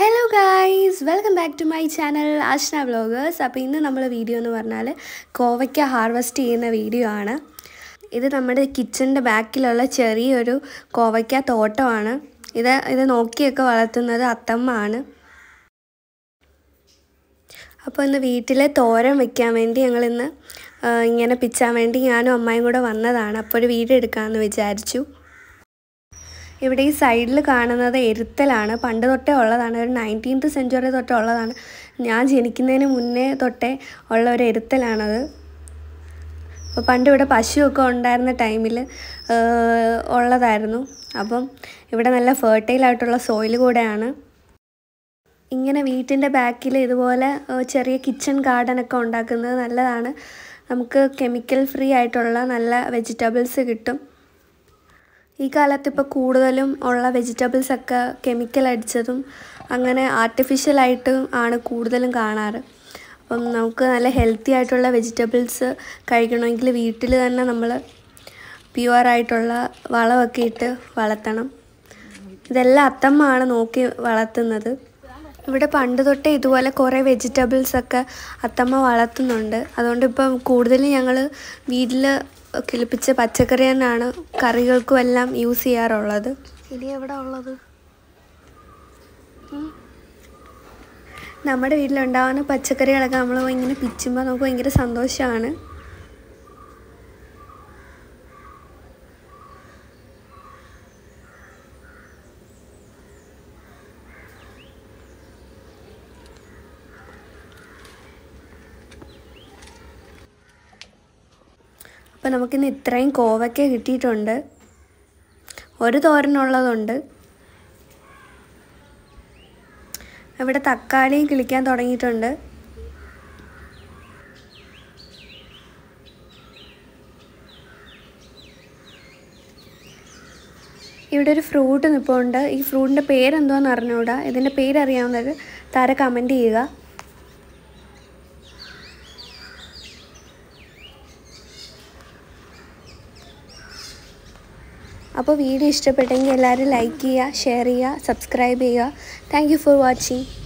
Hello guys welcome back to my channel Ashna vloggers അപ്പോൾ ഇന്ന് നമ്മൾ വീഡിയോ എന്ന് പറഞ്ഞാൽ കോവയ്ക്ക ഹാർവെസ്റ്റ് ചെയ്യുന്ന വീഡിയോ ആണ് ഇത് നമ്മുടെ കിച്ചണിൻ്റെ ബാക്കിലുള്ള ചെറിയൊരു കോവയ്ക്ക തോട്ടമാണ് ഇത് ഇത് നോക്കിയൊക്കെ വളർത്തുന്നത് അത്തമ്മ ആണ് അപ്പോൾ ഇന്ന് വീട്ടിൽ തോരൻ വെക്കാൻ വേണ്ടി ഞങ്ങളിന്ന് ആ, ഇങ്ങനെ പിച്ചാൻ വേണ്ടി ഞാനും അമ്മായും കൂടെ വന്നതാണ് അപ്പോൾ ഒരു വീഡിയോ എടുക്കാമെന്ന് വിചാരിച്ചു ഇവിടെ ഈ സൈഡിൽ കാണുന്നത് എരുത്തലാണ് പണ്ട് തൊട്ടേ ഉള്ളതാണ് ഒരു നയൻറ്റീൻത്ത് സെഞ്ചുറി തൊട്ടേ ഉള്ളതാണ് ഞാൻ ജനിക്കുന്നതിന് മുന്നേ തൊട്ടേ ഉള്ള ഒരു എരുത്തലാണത് അപ്പോൾ പണ്ട് ഇവിടെ പശുവൊക്കെ ഉണ്ടായിരുന്ന ടൈമിൽ ഉള്ളതായിരുന്നു അപ്പം ഇവിടെ നല്ല ഫെർട്ടൈൽ ആയിട്ടുള്ള സോയിൽ കൂടെയാണ് ഇങ്ങനെ വീട്ടിൻ്റെ ബാക്കിൽ ഇതുപോലെ ഏഹ്, ചെറിയ കിച്ചൺ ഗാർഡനൊക്കെ ഉണ്ടാക്കുന്നത് നല്ലതാണ് നമുക്ക് കെമിക്കൽ ഫ്രീ ആയിട്ടുള്ള നല്ല വെജിറ്റബിൾസ് കിട്ടും ഈ കാലത്ത് ഇപ്പോൾ കൂടുതലും ഉള്ള വെജിറ്റബിൾസ് ഒക്കെ കെമിക്കൽ അടിച്ചതും അങ്ങനെ ആർട്ടിഫിഷ്യലായിട്ടും ആണ് കൂടുതലും കാണാറ് അപ്പം നമുക്ക് നല്ല ഹെൽത്തി ആയിട്ടുള്ള വെജിറ്റബിൾസ് കഴിക്കണമെങ്കിൽ വീട്ടിൽ തന്നെ നമ്മൾ പ്യുവറായിട്ടുള്ള വളമൊക്കെ ഇട്ട് വളർത്തണം ഇതെല്ലാം അത്തമ്മയാണ് നോക്കി വളർത്തുന്നത് ഇവിടെ പണ്ട് തൊട്ടേ ഇതുപോലെ കുറേ വെജിറ്റബിൾസ് ഒക്കെ അത്തമ്മ വളർത്തുന്നുണ്ട് അതുകൊണ്ട് ഇപ്പം കൂടുതലും ഞങ്ങൾ വീട്ടിൽ കിളിപ്പിച്ച പച്ചക്കറി തന്നെയാണ് കറികൾക്കും എല്ലാം യൂസ് ചെയ്യാറുള്ളത് ഇനി എവിടെ ഉള്ളത് ഉം. നമ്മുടെ വീട്ടിലുണ്ടാകുന്ന പച്ചക്കറികളൊക്കെ നമ്മൾ ഇങ്ങനെ പിച്ചുമ്പോൾ നമുക്ക് ഭയങ്കര സന്തോഷമാണ് അപ്പോൾ നമുക്കിന്ന് ഇത്രയും കോവയ്ക്ക കിട്ടിയിട്ടുണ്ട് ഒരു തോരനുള്ളതുണ്ട് ഇവിടെ തക്കാളിയും കിളിക്കാൻ തുടങ്ങിയിട്ടുണ്ട് ഇവിടെ ഒരു ഫ്രൂട്ട് നിൽപ്പുണ്ട് ഈ ഫ്രൂട്ടിൻ്റെ പേരെന്തോന്ന് അറിഞ്ഞൂടാ ഇതിൻ്റെ പേരറിയാവുന്നത് താരെ കമൻറ്റ് ചെയ്യുക അപ്പോൾ വീഡിയോ ഇഷ്ടപ്പെട്ടെങ്കിൽ എല്ലാവരും ലൈക്ക് ചെയ്യുക ഷെയർ ചെയ്യുക സബ്സ്ക്രൈബ് ചെയ്യുക താങ്ക് യു ഫോർ വാച്ചിങ്